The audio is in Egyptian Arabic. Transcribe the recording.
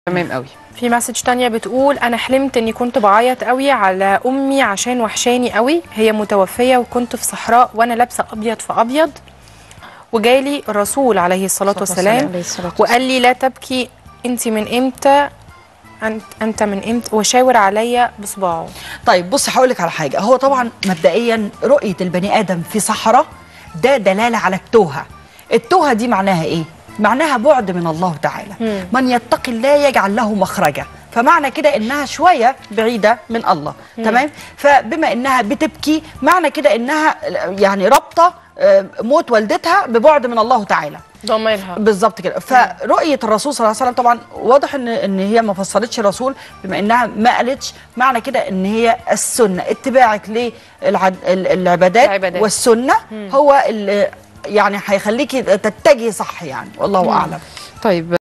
تمام قوي في مسج تانية بتقول انا حلمت اني كنت بعيط قوي على امي عشان وحشاني قوي هي متوفيه وكنت في صحراء وانا لابسه ابيض في ابيض وجالي الرسول عليه الصلاه والسلام عليه الصلاة وقال لي لا تبكي انت من امتى انت انت من امتى وشاور عليا بصباعه طيب بص هقول لك على حاجه هو طبعا مبدئيا رؤيه البني ادم في صحراء ده دلاله على التوهه التوهه دي معناها ايه معناها بعد من الله تعالى مم. من يتقي الله يجعل له مخرجا فمعنى كده انها شويه بعيده من الله تمام فبما انها بتبكي معنى كده انها يعني رابطه آه، موت والدتها ببعد من الله تعالى ضميرها بالظبط كده فرؤيه الرسول صلى الله عليه وسلم طبعا واضح ان ان هي ما فسرتش الرسول بما انها ما قالتش معنى كده ان هي السنه اتباعك للعبادات العبادات. والسنه هو اللي يعني هيخليكي تتجهي صح يعني والله اعلم طيب